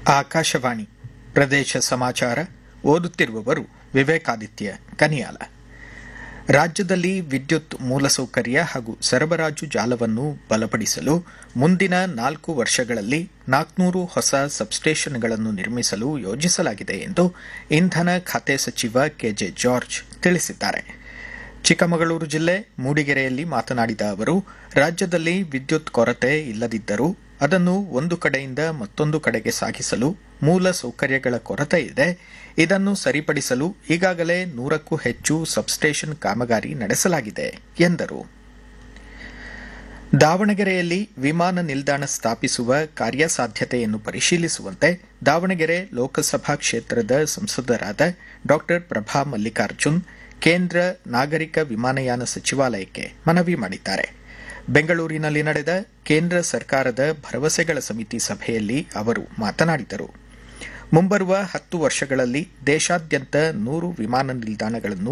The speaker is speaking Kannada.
ಆಕಾಶವಾಣಿ ಪ್ರದೇಶ ಸಮಾಚಾರ ಓದುತ್ತಿರುವವರು ವಿವೇಕಾದಿತ್ಯ ಕನಿಯಾಲ ರಾಜ್ಯದಲ್ಲಿ ವಿದ್ಯುತ್ ಮೂಲಸೌಕರ್ಯ ಹಾಗೂ ಸರಬರಾಜು ಜಾಲವನ್ನು ಬಲಪಡಿಸಲು ಮುಂದಿನ ನಾಲ್ಕು ವರ್ಷಗಳಲ್ಲಿ ನಾಲ್ಕುನೂರು ಹೊಸ ಸಬ್ಸ್ಟೇಷನ್ಗಳನ್ನು ನಿರ್ಮಿಸಲು ಯೋಜಿಸಲಾಗಿದೆ ಎಂದು ಇಂಧನ ಖಾತೆ ಸಚಿವ ಕೆಜೆ ಜಾರ್ಜ್ ತಿಳಿಸಿದ್ದಾರೆ ಚಿಕ್ಕಮಗಳೂರು ಜಿಲ್ಲೆ ಮೂಡಿಗೆರೆಯಲ್ಲಿ ಮಾತನಾಡಿದ ಅವರು ರಾಜ್ಯದಲ್ಲಿ ವಿದ್ಯುತ್ ಕೊರತೆ ಇಲ್ಲದಿದ್ದರೂ ಅದನ್ನು ಒಂದು ಕಡೆಯಿಂದ ಮತ್ತೊಂದು ಕಡೆಗೆ ಸಾಗಿಸಲು ಮೂಲ ಸೌಕರ್ಯಗಳ ಕೊರತೆ ಇದೆ ಇದನ್ನು ಸರಿಪಡಿಸಲು ಈಗಾಗಲೇ ನೂರಕ್ಕೂ ಹೆಚ್ಚು ಸಬ್ಸ್ಟೇಷನ್ ಕಾಮಗಾರಿ ನಡೆಸಲಾಗಿದೆ ಎಂದರು ದಾವಣಗೆರೆಯಲ್ಲಿ ವಿಮಾನ ನಿಲ್ದಾಣ ಸ್ಥಾಪಿಸುವ ಕಾರ್ಯಸಾಧ್ಯತೆಯನ್ನು ಪರಿಶೀಲಿಸುವಂತೆ ದಾವಣಗೆರೆ ಲೋಕಸಭಾ ಕ್ಷೇತ್ರದ ಸಂಸದರಾದ ಡಾ ಪ್ರಭಾ ಮಲ್ಲಿಕಾರ್ಜುನ್ ಕೇಂದ್ರ ನಾಗರಿಕ ವಿಮಾನಯಾನ ಸಚಿವಾಲಯಕ್ಕೆ ಮನವಿ ಮಾಡಿದ್ದಾರೆ ಬೆಂಗಳೂರಿನಲ್ಲಿ ನಡೆದ ಕೇಂದ್ರ ಸರ್ಕಾರದ ಭರವಸೆಗಳ ಸಮಿತಿ ಸಭೆಯಲ್ಲಿ ಅವರು ಮಾತನಾಡಿದರು ಮುಂಬರುವ ಹತ್ತು ವರ್ಷಗಳಲ್ಲಿ ದೇಶಾದ್ಯಂತ ನೂರು ವಿಮಾನ ನಿಲ್ದಾಣಗಳನ್ನು